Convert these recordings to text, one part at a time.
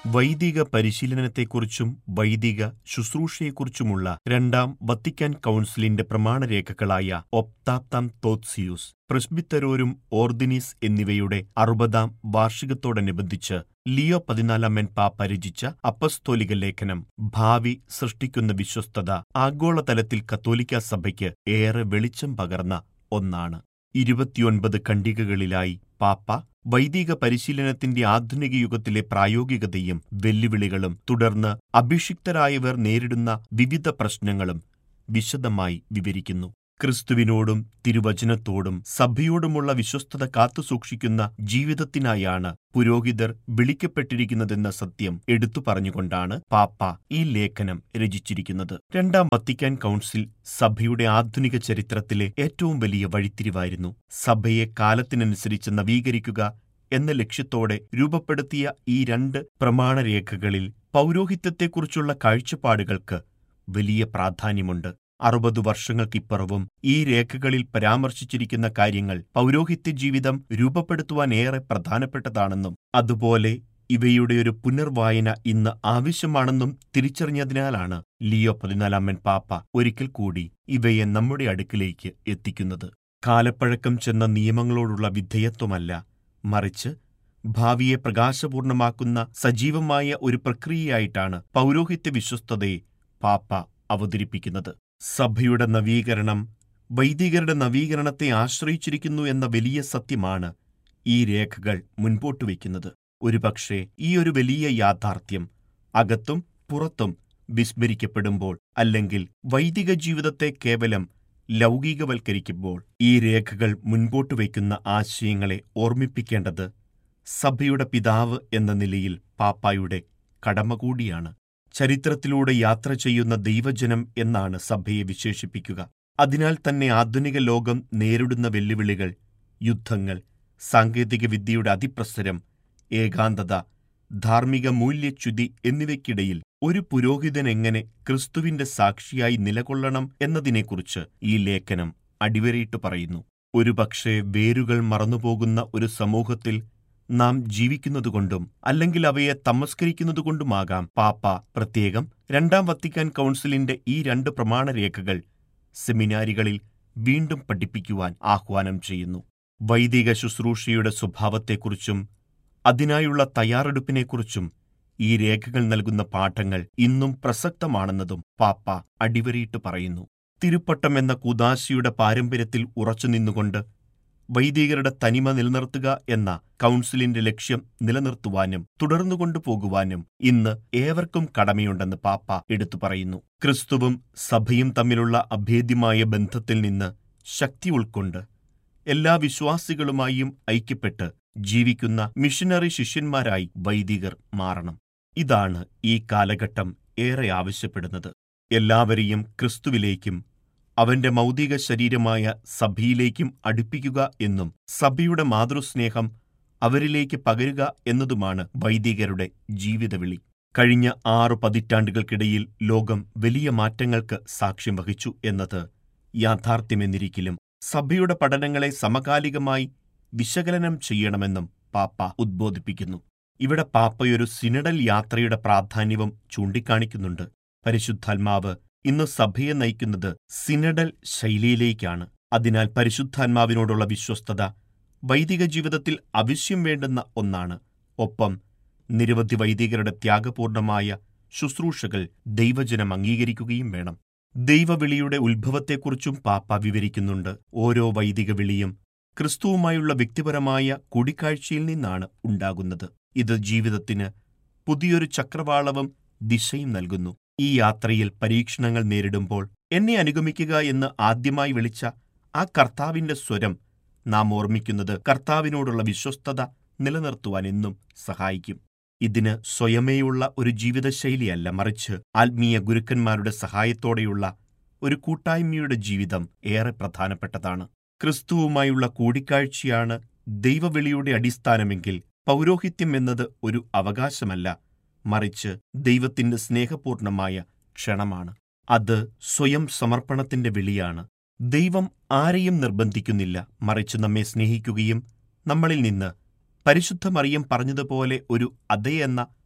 വൈദിക പരിശീലനത്തെക്കുറിച്ചും വൈദിക ശുശ്രൂഷയെക്കുറിച്ചുമുള്ള രണ്ടാം വത്തിക്കാൻ കൗൺസിലിന്റെ പ്രമാണരേഖകളായ ഒപ്താപ്താം തോത്സിയൂസ് പ്രസ്ബിത്തരോരും ഓർദിനീസ് എന്നിവയുടെ അറുപതാം വാർഷികത്തോടനുബന്ധിച്ച് ലിയോ പതിനാലാമൻ പാപ്പ രചിച്ച അപ്പസ്തോലിക ലേഖനം ഭാവി സൃഷ്ടിക്കുന്ന വിശ്വസ്തത ആഗോളതലത്തിൽ കത്തോലിക്ക സഭയ്ക്ക് ഏറെ വെളിച്ചം പകർന്ന ഒന്നാണ് ഇരുപത്തിയൊൻപത് ഖണ്ഡികകളിലായി പാപ്പ വൈദിക പരിശീലനത്തിന്റെ ആധുനിക യുഗത്തിലെ പ്രായോഗികതയും വെല്ലുവിളികളും തുടർന്ന് അഭിഷിക്തരായവർ നേരിടുന്ന വിവിധ പ്രശ്നങ്ങളും വിശദമായി വിവരിക്കുന്നു ക്രിസ്തുവിനോടും തിരുവചനത്തോടും സഭയോടുമുള്ള വിശ്വസ്തത കാത്തുസൂക്ഷിക്കുന്ന ജീവിതത്തിനായാണ് പുരോഹിതർ വിളിക്കപ്പെട്ടിരിക്കുന്നതെന്ന സത്യം എടുത്തു പറഞ്ഞുകൊണ്ടാണ് പാപ്പ ഈ ലേഖനം രചിച്ചിരിക്കുന്നത് രണ്ടാം വത്തിക്കാൻ കൗൺസിൽ സഭയുടെ ആധുനിക ചരിത്രത്തിലെ ഏറ്റവും വലിയ വഴിത്തിരിവായിരുന്നു സഭയെ കാലത്തിനനുസരിച്ച് നവീകരിക്കുക എന്ന ലക്ഷ്യത്തോടെ രൂപപ്പെടുത്തിയ ഈ രണ്ട് പ്രമാണരേഖകളിൽ പൗരോഹിത്യത്തെക്കുറിച്ചുള്ള കാഴ്ചപ്പാടുകൾക്ക് വലിയ പ്രാധാന്യമുണ്ട് അറുപത് വർഷങ്ങൾക്കിപ്പുറവും ഈ രേഖകളിൽ പരാമർശിച്ചിരിക്കുന്ന കാര്യങ്ങൾ പൗരോഹിത്യ ജീവിതം രൂപപ്പെടുത്തുവാൻ ഏറെ പ്രധാനപ്പെട്ടതാണെന്നും അതുപോലെ ഇവയുടെ ഒരു പുനർവായന ഇന്ന് ആവശ്യമാണെന്നും തിരിച്ചറിഞ്ഞതിനാലാണ് ലിയോ പതിനാലാമൻ പാപ്പ ഒരിക്കൽ കൂടി ഇവയെ നമ്മുടെ അടുക്കിലേക്ക് എത്തിക്കുന്നത് കാലപ്പഴക്കം ചെന്ന നിയമങ്ങളോടുള്ള വിധേയത്വമല്ല മറിച്ച് ഭാവിയെ പ്രകാശപൂർണമാക്കുന്ന സജീവമായ ഒരു പ്രക്രിയയായിട്ടാണ് പൗരോഹിത്യ വിശ്വസ്തതയെ പാപ്പ അവതരിപ്പിക്കുന്നത് സഭയുടെ നവീകരണം വൈദികരുടെ നവീകരണത്തെ ആശ്രയിച്ചിരിക്കുന്നു എന്ന വലിയ സത്യമാണ് ഈ രേഖകൾ മുൻപോട്ട് വയ്ക്കുന്നത് ഒരുപക്ഷെ ഈ ഒരു വലിയ യാഥാർത്ഥ്യം അകത്തും പുറത്തും വിസ്മരിക്കപ്പെടുമ്പോൾ അല്ലെങ്കിൽ വൈദിക ജീവിതത്തെ കേവലം ലൗകികവൽക്കരിക്കുമ്പോൾ ഈ രേഖകൾ മുൻപോട്ട് വയ്ക്കുന്ന ആശയങ്ങളെ ഓർമ്മിപ്പിക്കേണ്ടത് സഭയുടെ പിതാവ് എന്ന നിലയിൽ പാപ്പായുടെ കടമ കൂടിയാണ് ചരിത്രത്തിലൂടെ യാത്ര ചെയ്യുന്ന ദൈവജനം എന്നാണ് സഭയെ വിശേഷിപ്പിക്കുക അതിനാൽ തന്നെ ആധുനിക ലോകം നേരിടുന്ന വെല്ലുവിളികൾ യുദ്ധങ്ങൾ സാങ്കേതികവിദ്യയുടെ അതിപ്രസരം ഏകാന്തത ധാർമ്മിക മൂല്യച്യുതി എന്നിവയ്ക്കിടയിൽ ഒരു പുരോഹിതൻ എങ്ങനെ ക്രിസ്തുവിന്റെ സാക്ഷിയായി നിലകൊള്ളണം എന്നതിനെക്കുറിച്ച് ഈ ലേഖനം അടിവരയിട്ട് പറയുന്നു ഒരുപക്ഷെ വേരുകൾ മറന്നുപോകുന്ന ഒരു സമൂഹത്തിൽ നാം ജീവിക്കുന്നതുകൊണ്ടും അല്ലെങ്കിൽ അവയെ തമസ്കരിക്കുന്നതുകൊണ്ടുമാകാം പാപ്പ പ്രത്യേകം രണ്ടാം വത്തിക്കാൻ കൗൺസിലിന്റെ ഈ രണ്ട് പ്രമാണരേഖകൾ സെമിനാരികളിൽ വീണ്ടും പഠിപ്പിക്കുവാൻ ആഹ്വാനം ചെയ്യുന്നു വൈദിക ശുശ്രൂഷയുടെ സ്വഭാവത്തെക്കുറിച്ചും അതിനായുള്ള തയ്യാറെടുപ്പിനെക്കുറിച്ചും ഈ രേഖകൾ നൽകുന്ന പാഠങ്ങൾ ഇന്നും പ്രസക്തമാണെന്നതും പാപ്പ അടിവരയിട്ട് പറയുന്നു തിരുപ്പട്ടം എന്ന കുദാശിയുടെ പാരമ്പര്യത്തിൽ ഉറച്ചുനിന്നുകൊണ്ട് വൈദികരുടെ തനിമ നിലനിർത്തുക എന്ന കൗൺസിലിന്റെ ലക്ഷ്യം നിലനിർത്തുവാനും തുടർന്നുകൊണ്ടു പോകുവാനും ഇന്ന് ഏവർക്കും കടമയുണ്ടെന്ന് പാപ്പ എടുത്തു പറയുന്നു ക്രിസ്തുവും സഭയും തമ്മിലുള്ള അഭേദ്യമായ ബന്ധത്തിൽ നിന്ന് ശക്തി ഉൾക്കൊണ്ട് എല്ലാ വിശ്വാസികളുമായും ഐക്യപ്പെട്ട് ജീവിക്കുന്ന മിഷനറി ശിഷ്യന്മാരായി വൈദികർ മാറണം ഇതാണ് ഈ കാലഘട്ടം ഏറെ ആവശ്യപ്പെടുന്നത് എല്ലാവരെയും ക്രിസ്തുവിലേക്കും അവന്റെ മൗതിക ശരീരമായ സഭയിലേക്കും അടുപ്പിക്കുക എന്നും സഭയുടെ മാതൃസ്നേഹം അവരിലേക്ക് പകരുക എന്നതുമാണ് വൈദികരുടെ ജീവിതവിളി കഴിഞ്ഞ ആറു പതിറ്റാണ്ടുകൾക്കിടയിൽ ലോകം വലിയ മാറ്റങ്ങൾക്ക് സാക്ഷ്യം വഹിച്ചു എന്നത് യാഥാർത്ഥ്യമെന്നിരിക്കലും സഭയുടെ പഠനങ്ങളെ സമകാലികമായി വിശകലനം ചെയ്യണമെന്നും പാപ്പ ഉദ്ബോധിപ്പിക്കുന്നു ഇവിടെ പാപ്പയൊരു സിനഡൽ യാത്രയുടെ പ്രാധാന്യവും ചൂണ്ടിക്കാണിക്കുന്നുണ്ട് പരിശുദ്ധാത്മാവ് ഇന്ന് സഭയെ നയിക്കുന്നത് സിനഡൽ ശൈലിയിലേക്കാണ് അതിനാൽ പരിശുദ്ധാത്മാവിനോടുള്ള വിശ്വസ്തത വൈദിക ജീവിതത്തിൽ ആവശ്യം വേണ്ടുന്ന ഒന്നാണ് ഒപ്പം നിരവധി വൈദികരുടെ ത്യാഗപൂർണമായ ശുശ്രൂഷകൾ ദൈവജനം അംഗീകരിക്കുകയും വേണം ദൈവവിളിയുടെ ഉത്ഭവത്തെക്കുറിച്ചും പാപ്പ വിവരിക്കുന്നുണ്ട് ഓരോ വൈദിക വിളിയും ക്രിസ്തുവുമായുള്ള വ്യക്തിപരമായ കൂടിക്കാഴ്ചയിൽ നിന്നാണ് ഉണ്ടാകുന്നത് ഇത് ജീവിതത്തിന് പുതിയൊരു ചക്രവാളവും ദിശയും നൽകുന്നു ഈ യാത്രയിൽ പരീക്ഷണങ്ങൾ നേരിടുമ്പോൾ എന്നെ അനുഗമിക്കുക എന്ന് ആദ്യമായി വിളിച്ച ആ കർത്താവിന്റെ സ്വരം നാം ഓർമ്മിക്കുന്നത് കർത്താവിനോടുള്ള വിശ്വസ്തത നിലനിർത്തുവാൻ എന്നും സഹായിക്കും ഇതിന് സ്വയമേയുള്ള ഒരു ജീവിതശൈലിയല്ല മറിച്ച് ആത്മീയ ഗുരുക്കന്മാരുടെ സഹായത്തോടെയുള്ള ഒരു കൂട്ടായ്മയുടെ ജീവിതം ഏറെ പ്രധാനപ്പെട്ടതാണ് ക്രിസ്തുവുമായുള്ള കൂടിക്കാഴ്ചയാണ് ദൈവവിളിയുടെ അടിസ്ഥാനമെങ്കിൽ പൗരോഹിത്യം എന്നത് ഒരു അവകാശമല്ല മറിച്ച് ദൈവത്തിന്റെ സ്നേഹപൂർണമായ ക്ഷണമാണ് അത് സ്വയം സമർപ്പണത്തിന്റെ വിളിയാണ് ദൈവം ആരെയും നിർബന്ധിക്കുന്നില്ല മറിച്ച് നമ്മെ സ്നേഹിക്കുകയും നമ്മളിൽ നിന്ന് പരിശുദ്ധ മറിയം പറഞ്ഞതുപോലെ ഒരു അതേ എന്ന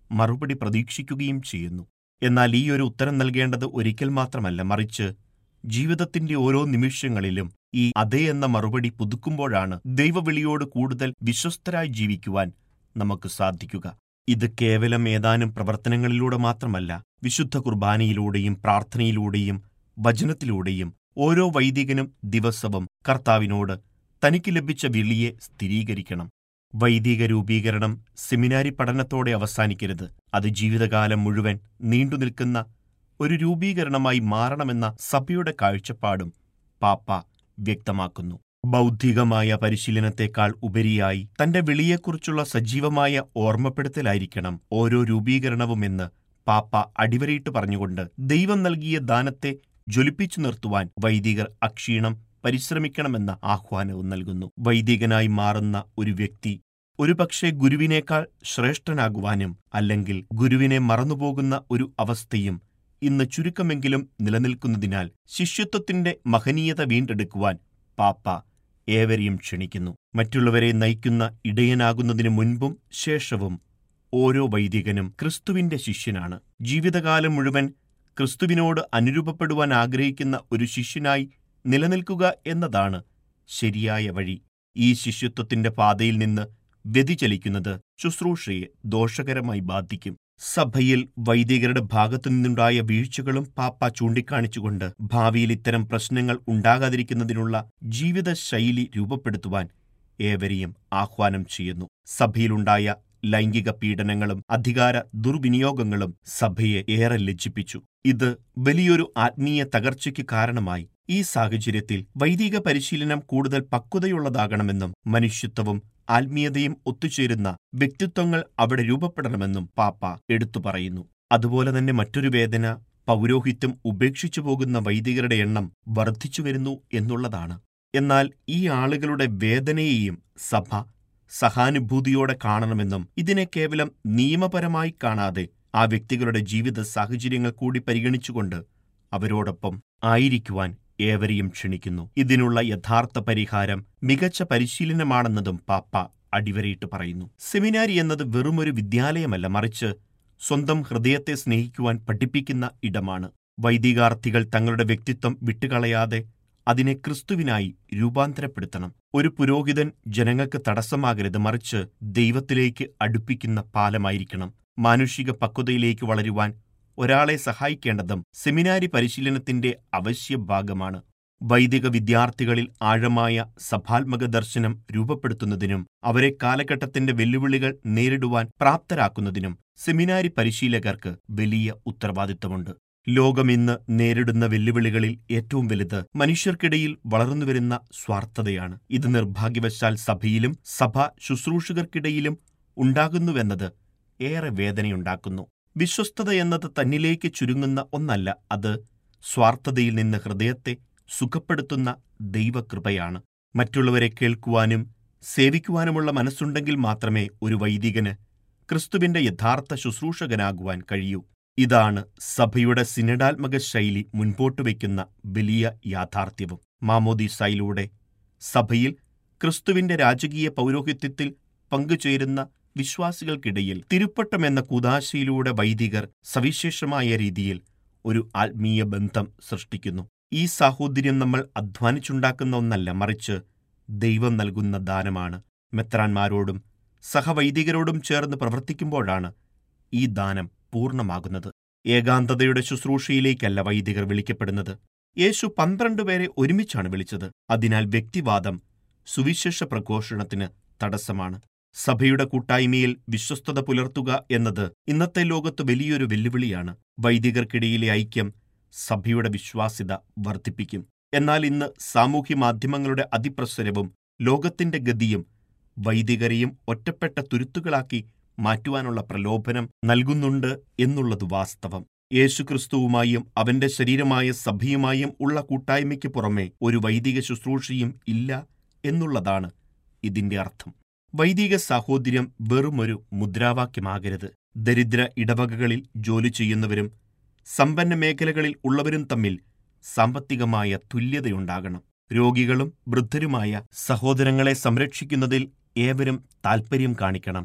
മറുപടി പ്രതീക്ഷിക്കുകയും ചെയ്യുന്നു എന്നാൽ ഈ ഒരു ഉത്തരം നൽകേണ്ടത് ഒരിക്കൽ മാത്രമല്ല മറിച്ച് ജീവിതത്തിന്റെ ഓരോ നിമിഷങ്ങളിലും ഈ അതേ എന്ന മറുപടി പുതുക്കുമ്പോഴാണ് ദൈവവിളിയോട് കൂടുതൽ വിശ്വസ്തരായി ജീവിക്കുവാൻ നമുക്ക് സാധിക്കുക ഇത് കേവലം ഏതാനും പ്രവർത്തനങ്ങളിലൂടെ മാത്രമല്ല വിശുദ്ധ കുർബാനയിലൂടെയും പ്രാർത്ഥനയിലൂടെയും വചനത്തിലൂടെയും ഓരോ വൈദികനും ദിവസവും കർത്താവിനോട് തനിക്ക് ലഭിച്ച വിളിയെ സ്ഥിരീകരിക്കണം വൈദിക രൂപീകരണം സെമിനാരി പഠനത്തോടെ അവസാനിക്കരുത് അത് ജീവിതകാലം മുഴുവൻ നീണ്ടുനിൽക്കുന്ന ഒരു രൂപീകരണമായി മാറണമെന്ന സഭയുടെ കാഴ്ചപ്പാടും പാപ്പ വ്യക്തമാക്കുന്നു ബൗദ്ധികമായ പരിശീലനത്തെക്കാൾ ഉപരിയായി തന്റെ വിളിയെക്കുറിച്ചുള്ള സജീവമായ ഓർമ്മപ്പെടുത്തലായിരിക്കണം ഓരോ രൂപീകരണവുമെന്ന് പാപ്പ അടിവരയിട്ട് പറഞ്ഞുകൊണ്ട് ദൈവം നൽകിയ ദാനത്തെ ജ്വലിപ്പിച്ചു നിർത്തുവാൻ വൈദികർ അക്ഷീണം പരിശ്രമിക്കണമെന്ന ആഹ്വാനവും നൽകുന്നു വൈദികനായി മാറുന്ന ഒരു വ്യക്തി ഒരുപക്ഷെ ഗുരുവിനേക്കാൾ ശ്രേഷ്ഠനാകുവാനും അല്ലെങ്കിൽ ഗുരുവിനെ മറന്നുപോകുന്ന ഒരു അവസ്ഥയും ഇന്ന് ചുരുക്കമെങ്കിലും നിലനിൽക്കുന്നതിനാൽ ശിഷ്യത്വത്തിന്റെ മഹനീയത വീണ്ടെടുക്കുവാൻ പാപ്പ ഏവരെയും ക്ഷണിക്കുന്നു മറ്റുള്ളവരെ നയിക്കുന്ന ഇടയനാകുന്നതിനു മുൻപും ശേഷവും ഓരോ വൈദികനും ക്രിസ്തുവിന്റെ ശിഷ്യനാണ് ജീവിതകാലം മുഴുവൻ ക്രിസ്തുവിനോട് അനുരൂപപ്പെടുവാൻ ആഗ്രഹിക്കുന്ന ഒരു ശിഷ്യനായി നിലനിൽക്കുക എന്നതാണ് ശരിയായ വഴി ഈ ശിഷ്യത്വത്തിന്റെ പാതയിൽ നിന്ന് വ്യതിചലിക്കുന്നത് ശുശ്രൂഷയെ ദോഷകരമായി ബാധിക്കും സഭയിൽ വൈദികരുടെ ഭാഗത്തുനിന്നുണ്ടായ വീഴ്ചകളും പാപ്പ ചൂണ്ടിക്കാണിച്ചുകൊണ്ട് ഭാവിയിൽ ഇത്തരം പ്രശ്നങ്ങൾ ഉണ്ടാകാതിരിക്കുന്നതിനുള്ള ജീവിതശൈലി രൂപപ്പെടുത്തുവാൻ ഏവരെയും ആഹ്വാനം ചെയ്യുന്നു സഭയിലുണ്ടായ ലൈംഗിക പീഡനങ്ങളും അധികാര ദുർവിനിയോഗങ്ങളും സഭയെ ഏറെ ലജ്ജിപ്പിച്ചു ഇത് വലിയൊരു ആത്മീയ തകർച്ചയ്ക്ക് കാരണമായി ഈ സാഹചര്യത്തിൽ വൈദിക പരിശീലനം കൂടുതൽ പക്വതയുള്ളതാകണമെന്നും മനുഷ്യത്വവും ആത്മീയതയും ഒത്തുചേരുന്ന വ്യക്തിത്വങ്ങൾ അവിടെ രൂപപ്പെടണമെന്നും പാപ്പ എടുത്തു പറയുന്നു അതുപോലെ തന്നെ മറ്റൊരു വേദന പൗരോഹിത്യം ഉപേക്ഷിച്ചു പോകുന്ന വൈദികരുടെ എണ്ണം വർദ്ധിച്ചു വരുന്നു എന്നുള്ളതാണ് എന്നാൽ ഈ ആളുകളുടെ വേദനയെയും സഭ സഹാനുഭൂതിയോടെ കാണണമെന്നും ഇതിനെ കേവലം നിയമപരമായി കാണാതെ ആ വ്യക്തികളുടെ ജീവിത സാഹചര്യങ്ങൾ കൂടി പരിഗണിച്ചുകൊണ്ട് അവരോടൊപ്പം ആയിരിക്കുവാൻ ഏവരെയും ക്ഷണിക്കുന്നു ഇതിനുള്ള യഥാർത്ഥ പരിഹാരം മികച്ച പരിശീലനമാണെന്നതും പാപ്പ അടിവരയിട്ട് പറയുന്നു സെമിനാരി എന്നത് വെറുമൊരു വിദ്യാലയമല്ല മറിച്ച് സ്വന്തം ഹൃദയത്തെ സ്നേഹിക്കുവാൻ പഠിപ്പിക്കുന്ന ഇടമാണ് വൈദികാർത്ഥികൾ തങ്ങളുടെ വ്യക്തിത്വം വിട്ടുകളയാതെ അതിനെ ക്രിസ്തുവിനായി രൂപാന്തരപ്പെടുത്തണം ഒരു പുരോഹിതൻ ജനങ്ങൾക്ക് തടസ്സമാകരുത് മറിച്ച് ദൈവത്തിലേക്ക് അടുപ്പിക്കുന്ന പാലമായിരിക്കണം മാനുഷിക പക്വതയിലേക്ക് വളരുവാൻ ഒരാളെ സഹായിക്കേണ്ടതും സെമിനാരി പരിശീലനത്തിന്റെ അവശ്യ ഭാഗമാണ് വൈദിക വിദ്യാർത്ഥികളിൽ ആഴമായ സഭാത്മക ദർശനം രൂപപ്പെടുത്തുന്നതിനും അവരെ കാലഘട്ടത്തിന്റെ വെല്ലുവിളികൾ നേരിടുവാൻ പ്രാപ്തരാക്കുന്നതിനും സെമിനാരി പരിശീലകർക്ക് വലിയ ഉത്തരവാദിത്തമുണ്ട് ലോകം ഇന്ന് നേരിടുന്ന വെല്ലുവിളികളിൽ ഏറ്റവും വലുത് മനുഷ്യർക്കിടയിൽ വളർന്നുവരുന്ന സ്വാർത്ഥതയാണ് ഇത് നിർഭാഗ്യവശാൽ സഭയിലും സഭ ശുശ്രൂഷകർക്കിടയിലും ഉണ്ടാകുന്നുവെന്നത് ഏറെ വേദനയുണ്ടാക്കുന്നു വിശ്വസ്തത എന്നത് തന്നിലേക്ക് ചുരുങ്ങുന്ന ഒന്നല്ല അത് സ്വാർത്ഥതയിൽ നിന്ന് ഹൃദയത്തെ സുഖപ്പെടുത്തുന്ന ദൈവകൃപയാണ് മറ്റുള്ളവരെ കേൾക്കുവാനും സേവിക്കുവാനുമുള്ള മനസ്സുണ്ടെങ്കിൽ മാത്രമേ ഒരു വൈദികന് ക്രിസ്തുവിന്റെ യഥാർത്ഥ ശുശ്രൂഷകനാകുവാൻ കഴിയൂ ഇതാണ് സഭയുടെ സിനഡാത്മക ശൈലി മുൻപോട്ട് വയ്ക്കുന്ന വലിയ യാഥാർത്ഥ്യവും മാമോദീസായിലൂടെ സഭയിൽ ക്രിസ്തുവിന്റെ രാജകീയ പൗരോഹിത്യത്തിൽ പങ്കുചേരുന്ന വിശ്വാസികൾക്കിടയിൽ തിരുപ്പട്ടം എന്ന കൂതാശയിലൂടെ വൈദികർ സവിശേഷമായ രീതിയിൽ ഒരു ആത്മീയ ബന്ധം സൃഷ്ടിക്കുന്നു ഈ സാഹോദര്യം നമ്മൾ അധ്വാനിച്ചുണ്ടാക്കുന്ന ഒന്നല്ല മറിച്ച് ദൈവം നൽകുന്ന ദാനമാണ് മെത്രാന്മാരോടും സഹവൈദികരോടും ചേർന്ന് പ്രവർത്തിക്കുമ്പോഴാണ് ഈ ദാനം പൂർണ്ണമാകുന്നത് ഏകാന്തതയുടെ ശുശ്രൂഷയിലേക്കല്ല വൈദികർ വിളിക്കപ്പെടുന്നത് യേശു പന്ത്രണ്ട് പേരെ ഒരുമിച്ചാണ് വിളിച്ചത് അതിനാൽ വ്യക്തിവാദം സുവിശേഷ പ്രഘോഷണത്തിന് തടസ്സമാണ് സഭയുടെ കൂട്ടായ്മയിൽ വിശ്വസ്തത പുലർത്തുക എന്നത് ഇന്നത്തെ ലോകത്ത് വലിയൊരു വെല്ലുവിളിയാണ് വൈദികർക്കിടയിലെ ഐക്യം സഭയുടെ വിശ്വാസ്യത വർദ്ധിപ്പിക്കും എന്നാൽ ഇന്ന് സാമൂഹ്യ മാധ്യമങ്ങളുടെ അതിപ്രസരവും ലോകത്തിന്റെ ഗതിയും വൈദികരെയും ഒറ്റപ്പെട്ട തുരുത്തുകളാക്കി മാറ്റുവാനുള്ള പ്രലോഭനം നൽകുന്നുണ്ട് എന്നുള്ളത് വാസ്തവം യേശുക്രിസ്തുവുമായും അവന്റെ ശരീരമായ സഭയുമായും ഉള്ള കൂട്ടായ്മയ്ക്ക് പുറമെ ഒരു വൈദിക ശുശ്രൂഷയും ഇല്ല എന്നുള്ളതാണ് ഇതിന്റെ അർത്ഥം വൈദിക സാഹോദര്യം വെറുമൊരു മുദ്രാവാക്യമാകരുത് ദരിദ്ര ഇടവകകളിൽ ജോലി ചെയ്യുന്നവരും സമ്പന്ന മേഖലകളിൽ ഉള്ളവരും തമ്മിൽ സാമ്പത്തികമായ തുല്യതയുണ്ടാകണം രോഗികളും വൃദ്ധരുമായ സഹോദരങ്ങളെ സംരക്ഷിക്കുന്നതിൽ ഏവരും താൽപ്പര്യം കാണിക്കണം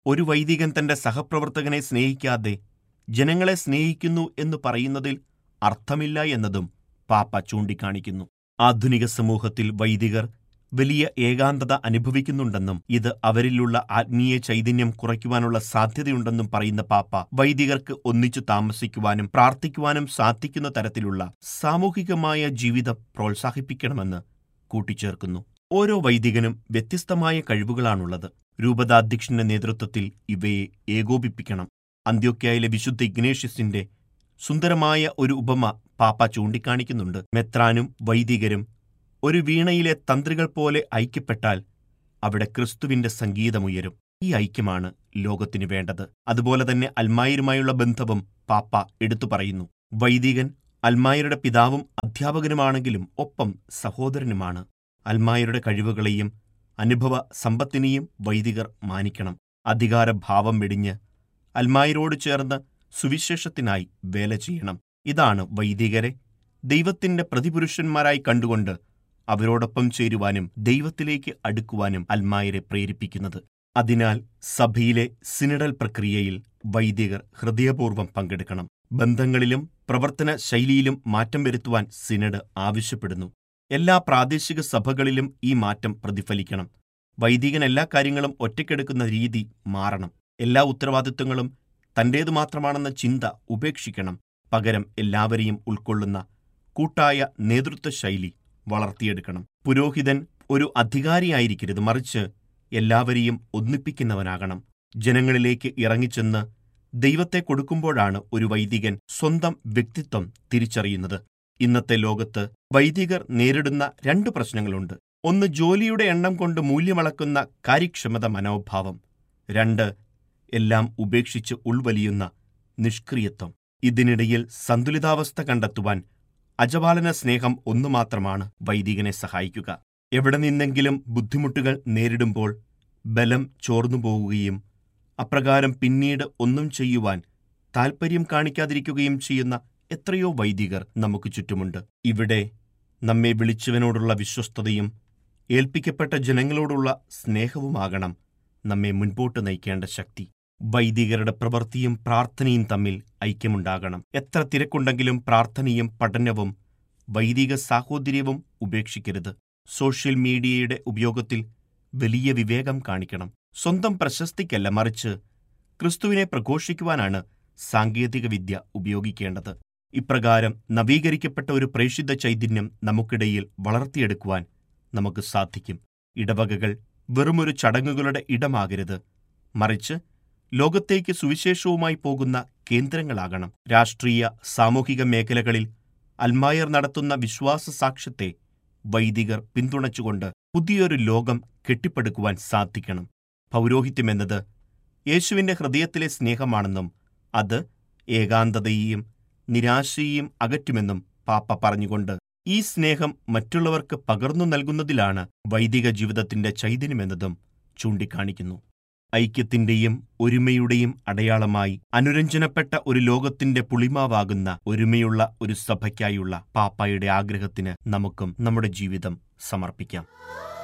ഒരു വൈദികൻ തന്റെ സഹപ്രവർത്തകനെ സ്നേഹിക്കാതെ ജനങ്ങളെ സ്നേഹിക്കുന്നു എന്ന് പറയുന്നതിൽ അർത്ഥമില്ല എന്നതും പാപ്പ ചൂണ്ടിക്കാണിക്കുന്നു ആധുനിക സമൂഹത്തിൽ വൈദികർ വലിയ ഏകാന്തത അനുഭവിക്കുന്നുണ്ടെന്നും ഇത് അവരിലുള്ള ആത്മീയ ചൈതന്യം കുറയ്ക്കുവാനുള്ള സാധ്യതയുണ്ടെന്നും പറയുന്ന പാപ്പ വൈദികർക്ക് ഒന്നിച്ചു താമസിക്കുവാനും പ്രാർത്ഥിക്കുവാനും സാധിക്കുന്ന തരത്തിലുള്ള സാമൂഹികമായ ജീവിതം പ്രോത്സാഹിപ്പിക്കണമെന്ന് കൂട്ടിച്ചേർക്കുന്നു ഓരോ വൈദികനും വ്യത്യസ്തമായ കഴിവുകളാണുള്ളത് രൂപതാധ്യക്ഷന്റെ നേതൃത്വത്തിൽ ഇവയെ ഏകോപിപ്പിക്കണം അന്ത്യോക്യായിലെ വിശുദ്ധ ഇഗ്നേഷ്യസിന്റെ സുന്ദരമായ ഒരു ഉപമ പാപ്പ ചൂണ്ടിക്കാണിക്കുന്നുണ്ട് മെത്രാനും വൈദികരും ഒരു വീണയിലെ തന്ത്രികൾ പോലെ ഐക്യപ്പെട്ടാൽ അവിടെ ക്രിസ്തുവിന്റെ സംഗീതമുയരും ഈ ഐക്യമാണ് ലോകത്തിന് വേണ്ടത് അതുപോലെ തന്നെ അൽമായരുമായുള്ള ബന്ധവും പാപ്പ എടുത്തു പറയുന്നു വൈദികൻ അൽമായരുടെ പിതാവും അധ്യാപകനുമാണെങ്കിലും ഒപ്പം സഹോദരനുമാണ് അൽമായരുടെ കഴിവുകളെയും അനുഭവ സമ്പത്തിനെയും വൈദികർ മാനിക്കണം അധികാരഭാവം വെടിഞ്ഞ് അൽമായരോട് ചേർന്ന് സുവിശേഷത്തിനായി വേല ചെയ്യണം ഇതാണ് വൈദികരെ ദൈവത്തിന്റെ പ്രതിപുരുഷന്മാരായി കണ്ടുകൊണ്ട് അവരോടൊപ്പം ചേരുവാനും ദൈവത്തിലേക്ക് അടുക്കുവാനും അൽമായരെ പ്രേരിപ്പിക്കുന്നത് അതിനാൽ സഭയിലെ സിനഡൽ പ്രക്രിയയിൽ വൈദികർ ഹൃദയപൂർവ്വം പങ്കെടുക്കണം ബന്ധങ്ങളിലും പ്രവർത്തന ശൈലിയിലും മാറ്റം വരുത്തുവാൻ സിനഡ് ആവശ്യപ്പെടുന്നു എല്ലാ പ്രാദേശിക സഭകളിലും ഈ മാറ്റം പ്രതിഫലിക്കണം വൈദികൻ എല്ലാ കാര്യങ്ങളും ഒറ്റയ്ക്കെടുക്കുന്ന രീതി മാറണം എല്ലാ ഉത്തരവാദിത്വങ്ങളും തന്റേതു മാത്രമാണെന്ന ചിന്ത ഉപേക്ഷിക്കണം പകരം എല്ലാവരെയും ഉൾക്കൊള്ളുന്ന കൂട്ടായ നേതൃത്വ ശൈലി വളർത്തിയെടുക്കണം പുരോഹിതൻ ഒരു അധികാരിയായിരിക്കരുത് മറിച്ച് എല്ലാവരെയും ഒന്നിപ്പിക്കുന്നവനാകണം ജനങ്ങളിലേക്ക് ഇറങ്ങിച്ചെന്ന് ദൈവത്തെ കൊടുക്കുമ്പോഴാണ് ഒരു വൈദികൻ സ്വന്തം വ്യക്തിത്വം തിരിച്ചറിയുന്നത് ഇന്നത്തെ ലോകത്ത് വൈദികർ നേരിടുന്ന രണ്ട് പ്രശ്നങ്ങളുണ്ട് ഒന്ന് ജോലിയുടെ എണ്ണം കൊണ്ട് മൂല്യമളക്കുന്ന കാര്യക്ഷമത മനോഭാവം രണ്ട് എല്ലാം ഉപേക്ഷിച്ച് ഉൾവലിയുന്ന നിഷ്ക്രിയത്വം ഇതിനിടയിൽ സന്തുലിതാവസ്ഥ കണ്ടെത്തുവാൻ അജപാലന സ്നേഹം ഒന്നു മാത്രമാണ് വൈദികനെ സഹായിക്കുക എവിടെ നിന്നെങ്കിലും ബുദ്ധിമുട്ടുകൾ നേരിടുമ്പോൾ ബലം ചോർന്നു പോകുകയും അപ്രകാരം പിന്നീട് ഒന്നും ചെയ്യുവാൻ താൽപ്പര്യം കാണിക്കാതിരിക്കുകയും ചെയ്യുന്ന എത്രയോ വൈദികർ നമുക്ക് ചുറ്റുമുണ്ട് ഇവിടെ നമ്മെ വിളിച്ചവനോടുള്ള വിശ്വസ്തതയും ഏൽപ്പിക്കപ്പെട്ട ജനങ്ങളോടുള്ള സ്നേഹവുമാകണം നമ്മെ മുൻപോട്ട് നയിക്കേണ്ട ശക്തി വൈദികരുടെ പ്രവൃത്തിയും പ്രാർത്ഥനയും തമ്മിൽ ഐക്യമുണ്ടാകണം എത്ര തിരക്കുണ്ടെങ്കിലും പ്രാർത്ഥനയും പഠനവും വൈദിക സാഹോദര്യവും ഉപേക്ഷിക്കരുത് സോഷ്യൽ മീഡിയയുടെ ഉപയോഗത്തിൽ വലിയ വിവേകം കാണിക്കണം സ്വന്തം പ്രശസ്തിക്കല്ല മറിച്ച് ക്രിസ്തുവിനെ പ്രഘോഷിക്കുവാനാണ് സാങ്കേതികവിദ്യ ഉപയോഗിക്കേണ്ടത് ഇപ്രകാരം നവീകരിക്കപ്പെട്ട ഒരു പ്രേഷിത ചൈതന്യം നമുക്കിടയിൽ വളർത്തിയെടുക്കുവാൻ നമുക്ക് സാധിക്കും ഇടവകകൾ വെറുമൊരു ചടങ്ങുകളുടെ ഇടമാകരുത് മറിച്ച് ലോകത്തേക്ക് സുവിശേഷവുമായി പോകുന്ന കേന്ദ്രങ്ങളാകണം രാഷ്ട്രീയ സാമൂഹിക മേഖലകളിൽ അൽമായർ നടത്തുന്ന വിശ്വാസ സാക്ഷ്യത്തെ വൈദികർ പിന്തുണച്ചുകൊണ്ട് പുതിയൊരു ലോകം കെട്ടിപ്പടുക്കുവാൻ സാധിക്കണം പൗരോഹിത്യമെന്നത് യേശുവിന്റെ ഹൃദയത്തിലെ സ്നേഹമാണെന്നും അത് ഏകാന്തതയെയും നിരാശയെയും അകറ്റുമെന്നും പാപ്പ പറഞ്ഞുകൊണ്ട് ഈ സ്നേഹം മറ്റുള്ളവർക്ക് പകർന്നു നൽകുന്നതിലാണ് വൈദിക ജീവിതത്തിന്റെ ചൈതന്യമെന്നതും ചൂണ്ടിക്കാണിക്കുന്നു ഐക്യത്തിന്റെയും ഒരുമയുടെയും അടയാളമായി അനുരഞ്ജനപ്പെട്ട ഒരു ലോകത്തിന്റെ പുളിമാവാകുന്ന ഒരുമയുള്ള ഒരു സഭയ്ക്കായുള്ള പാപ്പായുടെ ആഗ്രഹത്തിന് നമുക്കും നമ്മുടെ ജീവിതം സമർപ്പിക്കാം